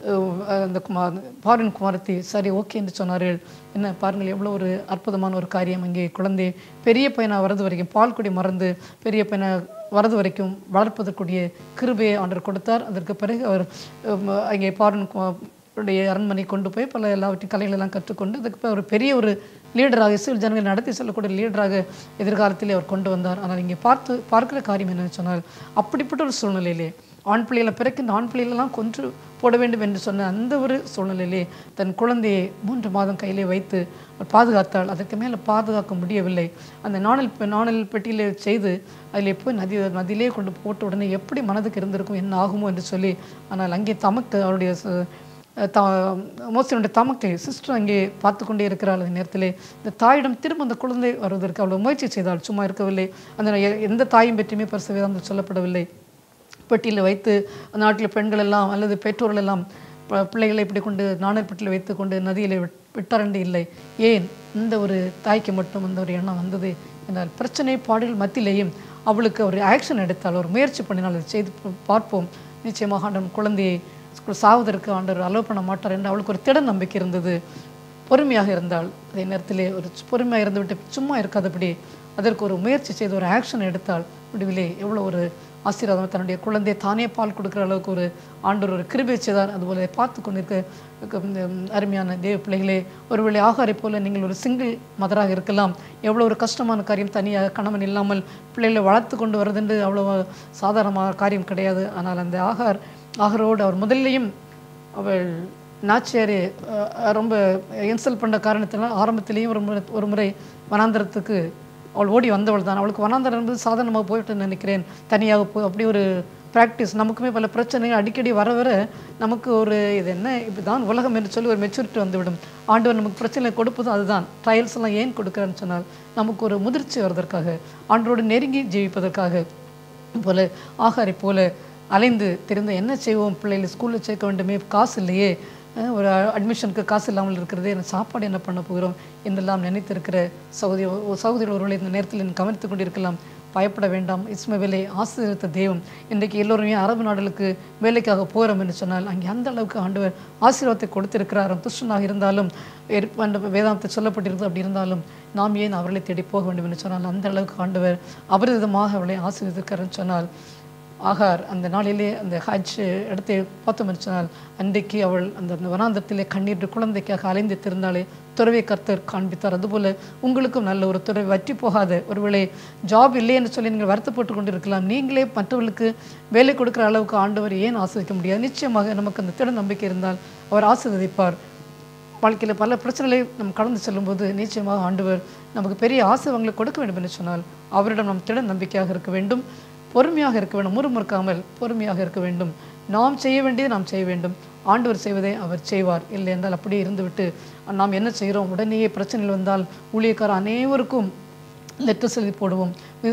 அஹ், அந்த குமார் பாரின் குமாரத்தி சரி ஓகே என்று சொன்னார்கள் என்ன பாருங்கள் எவ்வளோ ஒரு அற்புதமான ஒரு காரியம் அங்கே குழந்தை பெரிய பையனா வரது வரைக்கும் பால் குடி மறந்து பெரிய பையனா வரது வரைக்கும் வளர்ப்பதற்குரிய கிருபையை ஆண்டவர் கொடுத்தார் அதற்கு பிறகு அவர் உம், அங்கே பாரின் குமா- உடைய அரண்மனை கொண்டு போய் பல எல்லாவற்றையும் கலைகள் எல்லாம் கற்றுக்கொண்டு அதுக்கு பிறகு ஒரு பெரிய ஒரு லீடராக இஸ்ரேல் ஜனங்களை நடத்தி செல்லக்கூடிய லீடராக எதிர்காலத்திலே அவர் கொண்டு வந்தார் ஆனால் இங்கே பார்த்து பார்க்கிற காரியம் என்னன்னு சொன்னால் அப்படிப்பட்ட ஒரு சூழ்நிலையிலே ஆண் பிள்ளைகளை பிறக்கின்ற ஆண் பிள்ளைகளெல்லாம் கொன்று போட வேண்டும் என்று சொன்ன அந்த ஒரு சூழ்நிலையிலே தன் குழந்தையை மூன்று மாதம் கையிலே வைத்து அவர் பாதுகாத்தாள் அதற்கு மேலே பாதுகாக்க முடியவில்லை அந்த நாணல் பெ- நாணல் பெட்டியிலே செய்து அதில் போய் நதி நதியிலே கொண்டு போட்ட உடனே எப்படி மனதுக்கு இருந்திருக்கும் என்ன ஆகுமோ என்று சொல்லி ஆனால் அங்கே தமக்கு அவருடைய ச- த மோசனுடைய தமக்கை சிஸ்டர் அங்கே பார்த்து கொண்டே இருக்கிறாள் அந்த நேரத்திலே இந்த தாயிடம் திரும்ப அந்த குழந்தை வருவதற்கு அவ்வளவு முயற்சி செய்தாள் சும்மா இருக்கவில்லை அந்த எ- எந்த தாயும் பற்றியுமே பரிசு வேதாந்தம் சொல்லப்படவில்லை பெட்டியில் வைத்து அந்த நாட்டில் பெண்கள் எல்லாம் அல்லது பெற்றோர்கள் எல்லாம் ப- பிள்ளைகளை இப்படி கொண்டு நாணல் பெட்டியில் வைத்து கொண்டு நதியில் விட்- விட்டாரண்டு இல்லை ஏன் இந்த ஒரு தாய்க்கு மட்டும் அந்த ஒரு எண்ணம் வந்தது என்றால் பிரச்சனை பாடுகள் மத்தியிலேயும் அவளுக்கு ஒரு ஆக்ஷன் எடுத்தால் ஒரு முயற்சி பண்ணினால் அதை செய்து பா- பார்ப்போம் நிச்சயமாக ஆண்டவன் குழந்தையை ஸ்கூல் சாவதற்கு ஆண்டவர் அலோவ் பண்ண மாட்டார் என்று அவளுக்கு ஒரு திட நம்பிக்கை இருந்தது பொறுமையாக இருந்தால் அதே நேரத்திலே ஒரு சு- பொறுமையாக இருந்துவிட்டு சும்மா இருக்காதபடி அதற்கு ஒரு முயற்சி செய்து ஒரு ஆக்ஷன் எடுத்தால் முடிவிலே எவ்வளோ ஒரு ஆசீர்வாதம் தன்னுடைய குழந்தை தானே பால் கொடுக்குற அளவுக்கு ஒரு ஆண்டவர் ஒரு கிருபை செய்தார் அதுபோல பார்த்து கொண்டிருக்க இருக்க இந்த அருமையான தேவ பிள்ளைகளே ஒருவேளை ஆகாரை போல நீங்கள் ஒரு சிங்கிள் மதராக இருக்கலாம் எவ்வளோ ஒரு கஷ்டமான காரியம் தனியாக கணவன் இல்லாமல் பிள்ளைகளை வளர்த்து கொண்டு வருதுன்று அவ்வளோ சாதாரணமான காரியம் கிடையாது ஆனால் அந்த ஆகார் ஆகாரோடு அவர் முதல்லையும் அவள் நாச்சியாரே அஹ், ரொம்ப இன்சல்ட் பண்ண காரணத்தினால் ஆரம்பத்திலேயும் ஒரு முறை ஒரு முறை வனாந்தரத்துக்கு அவள் ஓடி வந்தவள் தான் அவளுக்கு வனாந்தரம் என்பது சாதாரணமாக போயிட்டு நினைக்கிறேன் தனியாக போய் அப்படி ஒரு ப்ராக்டிஸ் நமக்குமே பல பிரச்சனைகள் அடிக்கடி வர வர நமக்கு ஒரு இது என்ன இப்படிதான் உலகம் என்று சொல்லி ஒரு மெச்சூரிட்டி வந்துவிடும் ஆண்டவர் நமக்கு பிரச்சனை கொடுப்பதும் அதுதான் ட்ரையல்ஸ் எல்லாம் ஏன் கொடுக்குறான்னு சொன்னால் நமக்கு ஒரு முதிர்ச்சி வருவதற்காக ஆண்டோடு நெருங்கி ஜீவிப்பதற்காக போல ஆகாரை போல அலைந்து தெரிந்த என்ன செய்வோம் பிள்ளைகளை ஸ்கூலில் சேர்க்க வேண்டுமே காசு இல்லையே அஹ் ஒரு அட்மிஷனுக்கு காசு இல்லாமல் இருக்கிறது எனக்கு சாப்பாடு என்ன பண்ண போகிறோம் என்றெல்லாம் நினைத்திருக்கிற சகோதரி சகோதரி ஒருவர்களை இந்த நேரத்தில் கவனித்துக் கொண்டிருக்கலாம் பயப்பட வேண்டாம் இஸ்மவேலை ஆசீர்வதித்த தெய்வம் இன்றைக்கு எல்லோருமே அரபு நாடுகளுக்கு வேலைக்காக போகிறோம் என்று சொன்னால் அங்கே அந்த அளவுக்கு ஆண்டவர் ஆசீர்வாதத்தை கொடுத்திருக்கிறார் துஷ்டனாக இருந்தாலும் ஏற்- அந்த வேதாந்தத்தை சொல்லப்பட்டிருக்கு அப்படி இருந்தாலும் நாம் ஏன் அவர்களை தேடி போக வேண்டும் என்று சொன்னால் அந்த அளவுக்கு ஆண்டவர் அபரிதமாக அவளை ஆசீர்வதிக்கிறார்னு சொன்னால் ஆகார் அந்த நாளிலே அந்த ஹஜ் இடத்தை பார்த்தோம் என்று சொன்னால் அன்றைக்கு அவள் அந்த அந்த வனாந்தரத்திலே கண்ணீர் குழந்தைக்காக அலைந்து திருந்தாலே துறவை கர்த்தர் காண்பித்தார் அதுபோல உங்களுக்கும் நல்ல ஒரு துறவை வற்றி போகாத ஒருவேளை ஜாப் இல்லை என்று சொல்லி நீங்கள் வருத்தப்பட்டு கொண்டு இருக்கலாம் நீங்களே மற்றவர்களுக்கு வேலை கொடுக்குற அளவுக்கு ஆண்டவர் ஏன் ஆசிரிக்க முடியாது நிச்சயமாக நமக்கு அந்த திட நம்பிக்கை இருந்தால் அவர் ஆசீர்வதிப்பார் வாழ்க்கையில் பல பிரச்சனைகளை நாம் கடந்து செல்லும்போது நிச்சயமாக ஆண்டவர் நமக்கு பெரிய ஆசீர்வாதங்களை கொடுக்க வேண்டும் என்று சொன்னால் அவரிடம் நாம் திட நம்பிக்கையாக இருக்க வேண்டும் பொறுமையாக இருக்க வேண்டும் முறுமுறுக்காமல் பொறுமையாக இருக்க வேண்டும் நாம் செய்ய வேண்டியதை நாம் செய்ய வேண்டும் ஆண்டவர் செய்வதை அவர் செய்வார் இல்லை என்றால் அப்படியே இருந்துவிட்டு நாம் என்ன செய்கிறோம் உடனேயே பிரச்சனைகள் வந்தால் ஊழியக்காரர் அனைவருக்கும் லெட்டர்ஸ் எழுதி போடுவோம்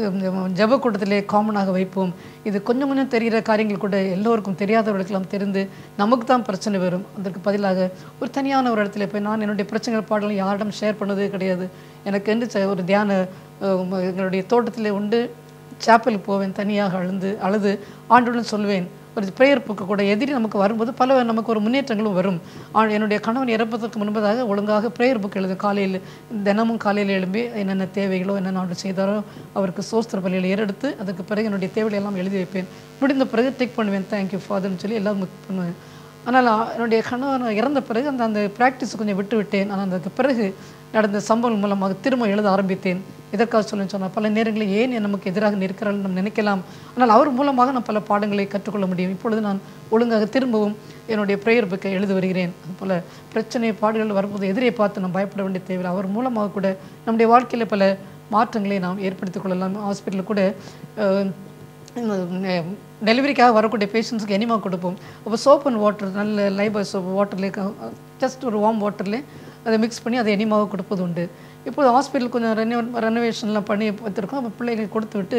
ஜப கூட்டத்திலே காமனாக வைப்போம் இது கொஞ்சம் கொஞ்சம் தெரிகிற காரியங்கள் கூட எல்லோருக்கும் தெரியாதவர்களுக்கெல்லாம் தெரிந்து நமக்கு தான் பிரச்சனை வரும் அதற்கு பதிலாக ஒரு தனியான ஒரு இடத்துல போய் நான் என்னுடைய பிரச்சனைகள் பாடலும் யாரிடம் ஷேர் பண்ணதே கிடையாது எனக்கு என்று ச- ஒரு தியான அஹ், எங்களுடைய தோட்டத்திலே உண்டு சாப்பலுக்கு போவேன் தனியாக அழுந்து அழுது ஆண்டுடன் சொல்வேன் ஒரு ப்ரேயர் புக்கு கூட எதிரி நமக்கு வரும்போது பல நமக்கு ஒரு முன்னேற்றங்களும் வரும் ஆ- என்னுடைய கணவன் இறப்பதற்கு முன்பதாக ஒழுங்காக ப்ரேயர் புக் எழுது காலையில் தினமும் காலையில் எழும்பி என்னென்ன தேவைகளோ என்னென்ன ஆண்டு செய்தாரோ அவருக்கு சோஸ்திர பள்ளியில் ஏறெடுத்து அதுக்கு பிறகு என்னுடைய தேவைகளை எல்லாம் எழுதி வைப்பேன் முடிந்த பிறகு டிக் பண்ணுவேன் தேங்க்யூ ஃபாதர்னு சொல்லி எல்லாம் book பண்ணுவேன் ஆனால் ஆ- என்னுடைய கணவன் இறந்த பிறகு அந்த அந்த ப்ராக்டிஸ் கொஞ்சம் விட்டு விட்டேன் ஆனால் அதுக்கு பிறகு நடந்த சம்பவம் மூலமாக திரும்ப எழுத ஆரம்பித்தேன் இதற்காக சொல்ல சொன்னால் பல நேரங்களில் ஏன் நமக்கு எதிராக நிற்கிறார்கள் நாம் நினைக்கலாம் ஆனால் அவர் மூலமாக நான் பல பாடங்களை கற்றுக்கொள்ள முடியும் இப்பொழுது நான் ஒழுங்காக திரும்பவும் என்னுடைய ப்ரேயர் புக்கை எழுதி வருகிறேன் அதுபோல் பிரச்சனை பாடுகள் வரும்போது எதிரே பார்த்து நாம் பயப்பட வேண்டிய தேவையில்லை அவர் மூலமாக கூட நம்முடைய வாழ்க்கையில் பல மாற்றங்களை நாம் ஏற்படுத்திக் கொள்ளலாம் ஹாஸ்பிட்டலில் கூட அஹ், டெலிவரிக்காக வரக்கூடிய பேஷண்ட்ஸ்க்கு எனிமா கொடுப்போம் அப்போ சோப் அண்ட் வாட்டர் நல்ல லைபாய் சோப் வாட்டர்லேயே ஜஸ்ட் ஒரு வார்ம் வாட்டர்லேயே அதை மிக்ஸ் பண்ணி அதை எனிமாவை கொடுப்பது உண்டு இப்போது ஹாஸ்பிட்டல் கொஞ்சம் ரெனோ ரெனோவேஷன்லாம் பண்ணி வச்சுருக்கோம் அப்போ பிள்ளைகளுக்கு கொடுத்து விட்டு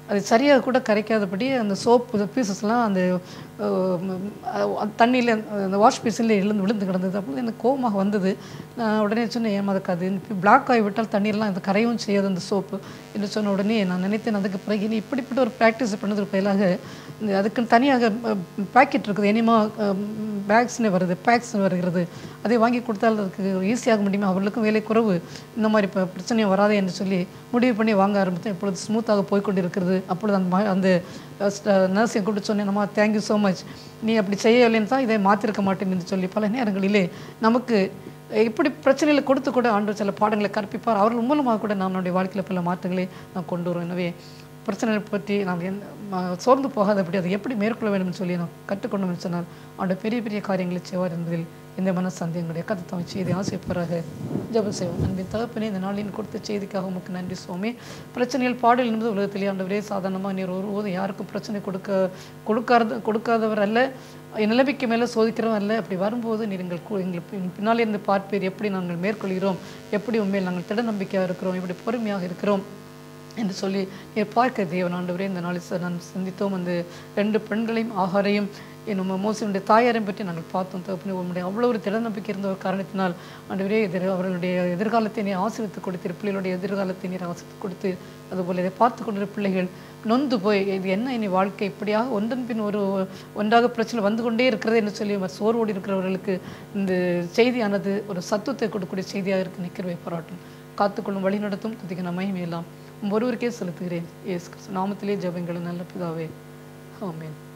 அது சரியாக கூட கரைக்காதபடி அந்த சோப்பு பீசஸ்லாம் அந்த தண்ணியில் அந்த வாஷ் பேசினில் எழுந்து விழுந்து கிடந்தது அப்பொழுது எனக்கு கோபமாக வந்தது நான் உடனே சொன்னேன் ஏன் அதுக்கு அது பிளாக் ஆகி விட்டால் தண்ணீர்லாம் அது கரையவும் செய்யாது அந்த சோப்பு என்று சொன்ன உடனே நான் நினைத்தேன் அதுக்கு பிறகு இனி இப்படிப்பட்ட ஒரு ப்ராக்டிஸ் பண்ணதுக்கு பதிலாக இந்த அதுக்குன்னு தனியாக பேக்கெட் இருக்குது எனிமா பேக்ஸ்னு வருது பேக்ஸ்னு வருகிறது அதை வாங்கி கொடுத்தால் அதுக்கு ஈஸியாக முடியுமா அவர்களுக்கும் வேலை குறைவு இந்த மாதிரி இப்போ பிரச்சனையும் வராதே என்று சொல்லி முடிவு பண்ணி வாங்க ஆரம்பித்தேன் இப்பொழுது ஸ்மூத்தாக போய்க்கொண்டு இருக்கிறது அப்பொழுது அந்த ம- அந்த நர்ஸை கூப்பிட்டு சொன்னேன் நம்ம தேங்க்யூ ஸோ மச் நீ அப்படி செய்யலைன்னு தான் இதை மாற்றிருக்க மாட்டேன் என்று சொல்லி பல நேரங்களிலே நமக்கு இப்படி பிரச்சனைகளை கொடுத்து கூட ஆண்டு சில பாடங்களை கற்பிப்பார் அவர்கள் மூலமாக கூட நான் நம்முடைய வாழ்க்கையில் பல மாற்றங்களை நான் கொண்டு வரும் எனவே பிரச்சனைகளை பற்றி நாம் எந்த ம- சோர்ந்து போகாதபடி அதை எப்படி மேற்கொள்ள வேண்டும் என்று சொல்லி நான் கற்றுக்கொண்டோம் என்று சொன்னால் அவருடைய பெரிய பெரிய காரியங்களை செய்வார் என்பதில் எந்த மன சந்தேகங்களுடைய கத்தத்தம் செய்தி ஆசைப்படாக ஜெபம் செய்வோம் அன்பின் தகப்பனே இந்த நாளின் கொடுத்த செய்திக்காக உமக்கு நன்றி சுவாமி பிரச்சனைகள் பாடல் என்பது உலகத்திலே ஆண்டவரே சாதாரணமாக நீர் ஒருபோதும் யாருக்கும் பிரச்சனை கொடுக்க கொடுக்காத கொடுக்காதவர் அல்ல நிலைமைக்கு மேலே சோதிக்கிறவன் அல்ல அப்படி வரும்போது நீர் எங்கள் கூ- எங்கள் பின்- பின்னாலே இருந்து பார்ப்பீர் எப்படி நாங்கள் மேற்கொள்கிறோம் எப்படி உண்மையில் நாங்கள் திட நம்பிக்கையாக இருக்கிறோம் எப்படி பொறுமையாக இருக்கிறோம் என்று சொல்லி நீர் பார்க்க தேவன் ஆண்டவரே இந்த நாளில் ச- நான் சிந்தித்தோம் அந்த ரெண்டு பெண்களையும் ஆகாரையும் என்னும் மோசனுடைய தாயாரையும் பற்றி நாங்கள் பார்த்தோம் தகப்பனே உங்களுடைய அவ்வளோ ஒரு திட நம்பிக்கை இருந்த ஒரு காரணத்தினால் ஆண்டவரே எதிர் அவர்களுடைய எதிர்காலத்தை நீர் ஆசீர்வித்து கொடுத்தீர் பிள்ளைகளுடைய எதிர்காலத்தை நீர் ஆசீர்வித்து கொடுத்து அதுபோல் இதை பார்த்து கொண்டிருக்கிற பிள்ளைகள் நொந்து போய் இது என்ன இனி வாழ்க்கை இப்படியாக ஒன்றன் பின் ஒரு ஒன்றாக பிரச்சனை வந்து கொண்டே இருக்கிறது என்று சொல்லி அவர் சோர்வோடு இருக்கிறவர்களுக்கு இந்த செய்தியானது ஒரு சத்துவத்தை கொடுக்கக்கூடிய செய்தியாக இருக்கு நிற்கிறவை பாராட்டும் காத்துக்கொள்ளும் வழி நடத்தும் துதிக்க நமையுமே எல்லாம் ஒருவருக்கே செலுத்துகிறேன் இயேசு கிறிஸ்து நாமத்திலே ஜெபங்கள் நல்ல பிதாவே ஆமென்